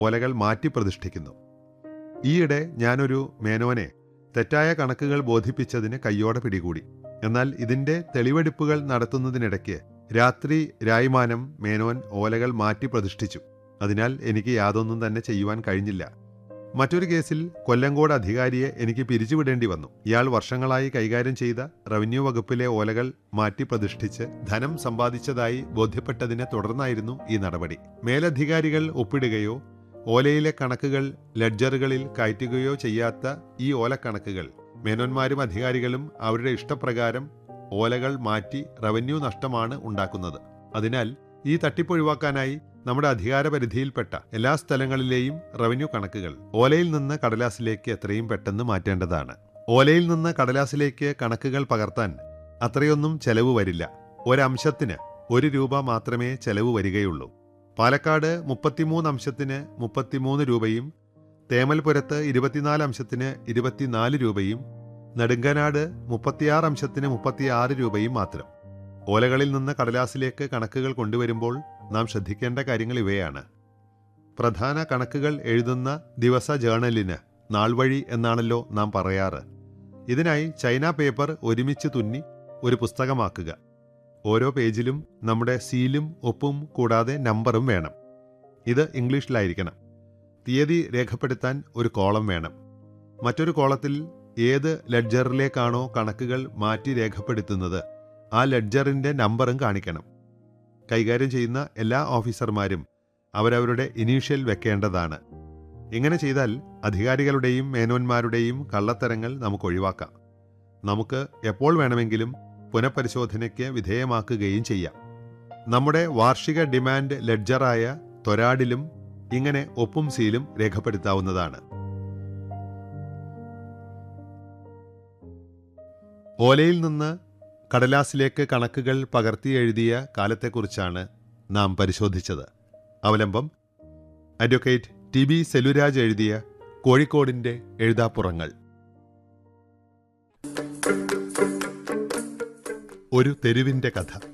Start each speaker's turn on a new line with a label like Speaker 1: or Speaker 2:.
Speaker 1: ഓലകൾ മാറ്റി പ്രതിഷ്ഠിക്കുന്നു ഈയിടെ ഞാനൊരു മേനോനെ തെറ്റായ കണക്കുകൾ ബോധിപ്പിച്ചതിന് കയ്യോടെ പിടികൂടി എന്നാൽ ഇതിന്റെ തെളിവെടുപ്പുകൾ നടത്തുന്നതിനിടയ്ക്ക് രാത്രി രായ്മാനം മേനോൻ ഓലകൾ മാറ്റി പ്രതിഷ്ഠിച്ചു അതിനാൽ എനിക്ക് യാതൊന്നും തന്നെ ചെയ്യുവാൻ കഴിഞ്ഞില്ല മറ്റൊരു കേസിൽ കൊല്ലങ്കോട് അധികാരിയെ എനിക്ക് പിരിച്ചുവിടേണ്ടി വന്നു ഇയാൾ വർഷങ്ങളായി കൈകാര്യം ചെയ്ത റവന്യൂ വകുപ്പിലെ ഓലകൾ മാറ്റി പ്രതിഷ്ഠിച്ച് ധനം സമ്പാദിച്ചതായി ബോധ്യപ്പെട്ടതിനെ തുടർന്നായിരുന്നു ഈ നടപടി മേലധികാരികൾ ഒപ്പിടുകയോ ഓലയിലെ കണക്കുകൾ ലെഡ്ജറുകളിൽ കയറ്റുകയോ ചെയ്യാത്ത ഈ ഓലക്കണക്കുകൾ മേനോന്മാരും അധികാരികളും അവരുടെ ഇഷ്ടപ്രകാരം ഓലകൾ മാറ്റി റവന്യൂ നഷ്ടമാണ് ഉണ്ടാക്കുന്നത് അതിനാൽ ഈ തട്ടിപ്പൊഴിവാക്കാനായി നമ്മുടെ അധികാരപരിധിയിൽപ്പെട്ട എല്ലാ സ്ഥലങ്ങളിലെയും റവന്യൂ കണക്കുകൾ ഓലയിൽ നിന്ന് കടലാസിലേക്ക് എത്രയും പെട്ടെന്ന് മാറ്റേണ്ടതാണ് ഓലയിൽ നിന്ന് കടലാസിലേക്ക് കണക്കുകൾ പകർത്താൻ അത്രയൊന്നും ചെലവ് വരില്ല ഒരംശത്തിന് ഒരു രൂപ മാത്രമേ ചെലവ് വരികയുള്ളൂ പാലക്കാട് മുപ്പത്തിമൂന്ന് അംശത്തിന് മുപ്പത്തിമൂന്ന് രൂപയും തേമൽപുരത്ത് ഇരുപത്തിനാല് അംശത്തിന് ഇരുപത്തിനാല് രൂപയും നെടുങ്കനാട് മുപ്പത്തിയാറ് അംശത്തിന് മുപ്പത്തിയാറ് രൂപയും മാത്രം ഓലകളിൽ നിന്ന് കടലാസിലേക്ക് കണക്കുകൾ കൊണ്ടുവരുമ്പോൾ നാം ശ്രദ്ധിക്കേണ്ട കാര്യങ്ങൾ ഇവയാണ് പ്രധാന കണക്കുകൾ എഴുതുന്ന ദിവസ ജേണലിന് നാൾവഴി എന്നാണല്ലോ നാം പറയാറ് ഇതിനായി ചൈന പേപ്പർ ഒരുമിച്ച് തുന്നി ഒരു പുസ്തകമാക്കുക ഓരോ പേജിലും നമ്മുടെ സീലും ഒപ്പും കൂടാതെ നമ്പറും വേണം ഇത് ഇംഗ്ലീഷിലായിരിക്കണം തീയതി രേഖപ്പെടുത്താൻ ഒരു കോളം വേണം മറ്റൊരു കോളത്തിൽ ഏത് ലെഡ്ജറിലേക്കാണോ കണക്കുകൾ മാറ്റി രേഖപ്പെടുത്തുന്നത് ആ ലെഡ്ജറിന്റെ നമ്പറും കാണിക്കണം കൈകാര്യം ചെയ്യുന്ന എല്ലാ ഓഫീസർമാരും അവരവരുടെ ഇനീഷ്യൽ വെക്കേണ്ടതാണ് ഇങ്ങനെ ചെയ്താൽ അധികാരികളുടെയും മേനോന്മാരുടെയും കള്ളത്തരങ്ങൾ നമുക്ക് ഒഴിവാക്കാം നമുക്ക് എപ്പോൾ വേണമെങ്കിലും പുനഃപരിശോധനയ്ക്ക് വിധേയമാക്കുകയും ചെയ്യാം നമ്മുടെ വാർഷിക ഡിമാൻഡ് ലെഡ്ജറായ തൊരാഡിലും ഇങ്ങനെ ഒപ്പും സീലും രേഖപ്പെടുത്താവുന്നതാണ് ഓലയിൽ നിന്ന് കടലാസിലേക്ക് കണക്കുകൾ പകർത്തി എഴുതിയ കാലത്തെക്കുറിച്ചാണ് നാം പരിശോധിച്ചത് അവലംബം അഡ്വക്കേറ്റ് ടി ബി സെലുരാജ് എഴുതിയ കോഴിക്കോടിന്റെ എഴുതാപ്പുറങ്ങൾ ഒരു തെരുവിന്റെ കഥ